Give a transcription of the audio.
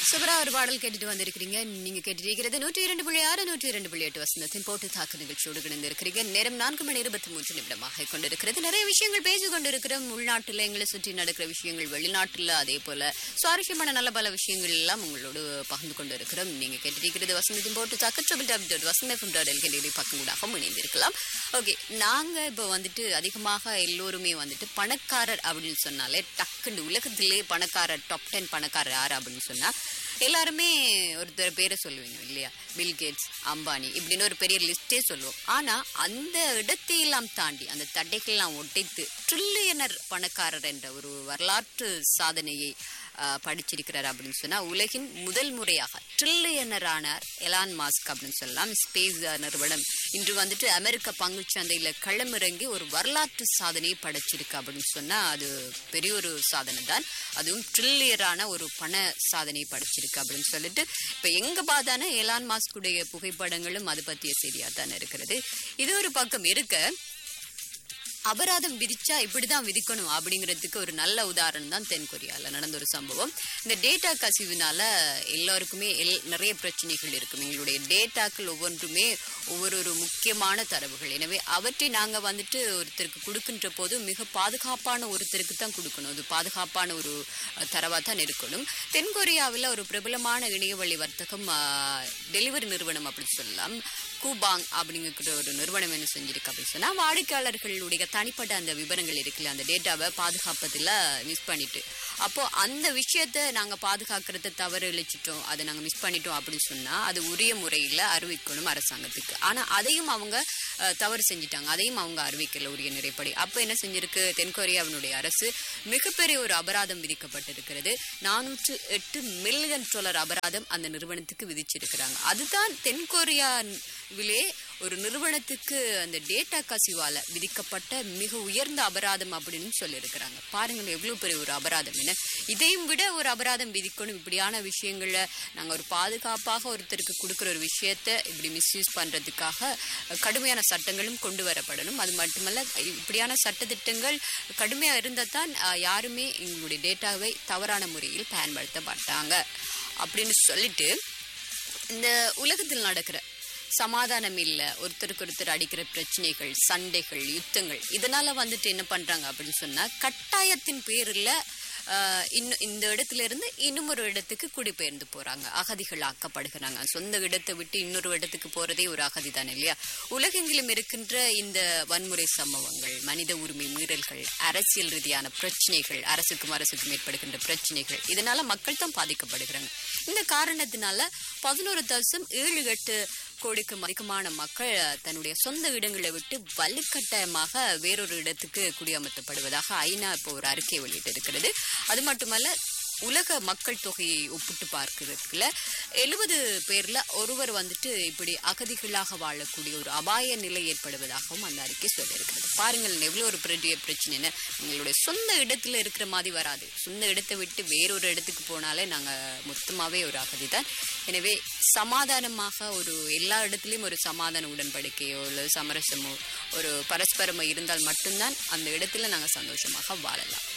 சூப்பரா ஒரு பாடல் கேட்டுட்டு வந்திருக்கிறீங்க நீங்க கேட்டிருக்கிறது நூற்றி இரண்டு புள்ளி ஆறு நூற்றி இரண்டு புள்ளி எட்டு வசந்தத்தின் போட்டு தாக்கு நிகழ்ச்சியோடு கிடந்து இருக்கிறீங்க நேரம் நான்கு மணி இருபத்தி மூன்று நிமிடமாக கொண்டிருக்கிறது நிறைய விஷயங்கள் பேசிக் கொண்டிருக்கிறோம் உள்நாட்டுல எங்களை சுற்றி நடக்கிற விஷயங்கள் வெளிநாட்டுல அதே போல சுவாரஸ்யமான நல்ல பல விஷயங்கள் எல்லாம் உங்களோடு பகிர்ந்து கொண்டு இருக்கிறோம் நீங்க கேட்டிருக்கிறது வசந்தத்தின் போட்டு தாக்கு triple double dot Vasantha FM dot LKD பக்கங்கூடாகவும் இணைந்திருக்கலாம் ஓகே நாங்க இப்போ வந்துட்டு அதிகமாக எல்லோருமே வந்துட்டு பணக்காரர் அப்படின்னு சொன்னாலே டக்குன்னு உலகத்திலே பணக்காரர் டாப் டென் பணக்காரர் யார் அப்படின்னு சொன்னா எல்லாருமே ஒருத்தர் பேரை சொல்லுவீங்க இல்லையா பில் கேட்ஸ் அம்பானி இப்படின்னு ஒரு பெரிய லிஸ்டே சொல்லுவோம் ஆனா அந்த இடத்தையெல்லாம் தாண்டி அந்த தட்டைக்கெல்லாம் ஒட்டைத்து ட்ரில்லியனர் பணக்காரர் என்ற ஒரு வரலாற்று சாதனையை ஆஹ், படிச்சிருக்கிறார் அப்படின்னு சொன்னா உலகின் முதல் முறையாக ட்ரில்லியனரானார் எலான் மாஸ்க் அப்படின்னு சொல்லலாம் ஸ்பேஸ் நிறுவனம் இன்று வந்துட்டு அமெரிக்க பங்குச் சந்தையில களமிறங்கி ஒரு வரலாற்று சாதனையை படைச்சிருக்கு அப்படின்னு சொன்னா அது பெரிய ஒரு சாதனை தான் அதுவும் ட்ரில்லியரான ஒரு பண சாதனையை படைச்சிருக்கு அப்படின்னு சொல்லிட்டு இப்ப எங்க பார்த்தானே எலான் மாஸ்குடைய புகைப்படங்களும் அது பத்திய செய்தியா தான் இருக்கிறது இது ஒரு பக்கம் இருக்க அபராதம் விதிச்சா இப்படிதான் விதிக்கணும் அப்படிங்கிறதுக்கு ஒரு நல்ல உதாரணம் தான் தென்கொரியால நடந்த ஒரு சம்பவம் இந்த டேட்டா கசிவுனால எல்லாருக்குமே எல் நிறைய பிரச்சனைகள் இருக்கும் எங்களுடைய டேட்டாக்கள் ஒவ்வொன்றுமே ஒவ்வொரு ஒரு முக்கியமான தரவுகள் எனவே அவற்றை நாங்க வந்துட்டு ஒருத்தருக்கு கொடுக்கின்ற போது மிக பாதுகாப்பான ஒருத்தருக்கு தான் கொடுக்கணும் அது பாதுகாப்பான ஒரு அஹ், தரவா தான் இருக்கணும் தென்கொரியாவில் ஒரு பிரபலமான இணையவழி வர்த்தகம் டெலிவரி நிறுவனம் அப்படின்னு சொல்லலாம் கூபாங் அப்படிங்கிற ஒரு நிறுவனம் என்ன செஞ்சிருக்கு அப்படின்னு சொன்னா வாடிக்கையாளர்களுடைய தனிப்பட்ட அந்த விவரங்கள் இருக்குல்ல அந்த டேட்டாவை பாதுகாப்பதில் மிஸ் பண்ணிட்டு அப்போ அந்த விஷயத்த நாங்க பாதுகாக்கிறத தவறு இழைச்சிட்டோம் அதை நாங்க மிஸ் பண்ணிட்டோம் அப்படின்னு சொன்னா அது உரிய முறையில் அறிவிக்கணும் அரசாங்கத்துக்கு ஆனா அதையும் அவங்க அஹ், தவறு செஞ்சிட்டாங்க அதையும் அவங்க அறிவிக்கல உரிய நிறைப்படி அப்போ என்ன செஞ்சிருக்கு தென்கொரியாவினுடைய அரசு மிகப்பெரிய ஒரு அபராதம் விதிக்கப்பட்டிருக்கிறது நானூற்று எட்டு மில்லியன் டாலர் அபராதம் அந்த நிறுவனத்துக்கு விதிச்சிருக்கிறாங்க அதுதான் தென்கொரியாவிலே ஒரு நிறுவனத்துக்கு அந்த டேட்டா கசிவால விதிக்கப்பட்ட மிக உயர்ந்த அபராதம் அப்படின்னு சொல்லியிருக்கிறாங்க பாருங்கள் எவ்வளவு பெரிய ஒரு அபராதம் என்ன இதையும் விட ஒரு அபராதம் விதிக்கணும் இப்படியான விஷயங்களை நாங்க ஒரு பாதுகாப்பாக ஒருத்தருக்கு கொடுக்குற ஒரு விஷயத்த இப்படி மிஸ்யூஸ் பண்றதுக்காக கடுமையான சட்டங்களும் கொண்டு வரப்படணும் அது மட்டுமல்ல இப்படியான சட்டத்திட்டங்கள் கடுமையா இருந்தால் தான் அஹ், யாருமே எங்களுடைய டேட்டாவை தவறான முறையில் பயன்படுத்த மாட்டாங்க அப்படின்னு சொல்லிட்டு இந்த உலகத்தில் நடக்கிற சமாதானம் இல்ல ஒருத்தருக்கு ஒருத்தர் அடிக்கிற பிரச்சனைகள் சண்டைகள் யுத்தங்கள் இதனால வந்துட்டு என்ன பண்றாங்க அப்படின்னு சொன்னா கட்டாயத்தின் பேர்ல ஆஹ், இன்னும் இந்த இடத்துல இருந்து இன்னும் ஒரு இடத்துக்கு குடிபெயர்ந்து போறாங்க அகதிகள் ஆக்கப்படுகிறாங்க சொந்த இடத்தை விட்டு இன்னொரு இடத்துக்கு போறதே ஒரு அகதி தானே இல்லையா உலகெங்கிலும் இருக்கின்ற இந்த வன்முறை சம்பவங்கள் மனித உரிமை மீறல்கள் அரசியல் ரீதியான பிரச்சனைகள் அரசுக்கும் அரசுக்கும் ஏற்படுகின்ற பிரச்சனைகள் இதனால மக்கள் தான் பாதிக்கப்படுகிறாங்க இந்த காரணத்தினால பதினோரு தசம் ஏழு எட்டு கோடிக்கும் அதிகமான மக்கள் தன்னுடைய சொந்த இடங்களை விட்டு வலுக்கட்டாயமாக வேறொரு இடத்துக்கு குடியமர்த்தப்படுவதாக ஐநா இப்போ ஒரு அறிக்கை வெளியிட்டிருக்கிறது அது மட்டுமல்ல உலக மக்கள் தொகையை ஒப்பிட்டு பார்க்கிறதுல எழுபது பேர்ல ஒருவர் வந்துட்டு இப்படி அகதிகளாக வாழக்கூடிய ஒரு அபாய நிலை ஏற்படுவதாகவும் அந்த அறிக்கை சொல்லியிருக்கிறது பாருங்கள் எவ்வளவு ஒரு பெரிய பிரச்சனைன்னு எங்களுடைய சொந்த இடத்துல இருக்கிற மாதிரி வராது சொந்த இடத்தை விட்டு வேறொரு இடத்துக்கு போனாலே நாங்க மொத்தமாவே ஒரு அகதி தான் எனவே சமாதானமாக ஒரு எல்லா இடத்துலயும் ஒரு சமாதான உடன்படிக்கையோ இல்லை சமரசமோ ஒரு பரஸ்பரமோ இருந்தால் மட்டும்தான் அந்த இடத்துல நாங்க சந்தோஷமாக வாழலாம்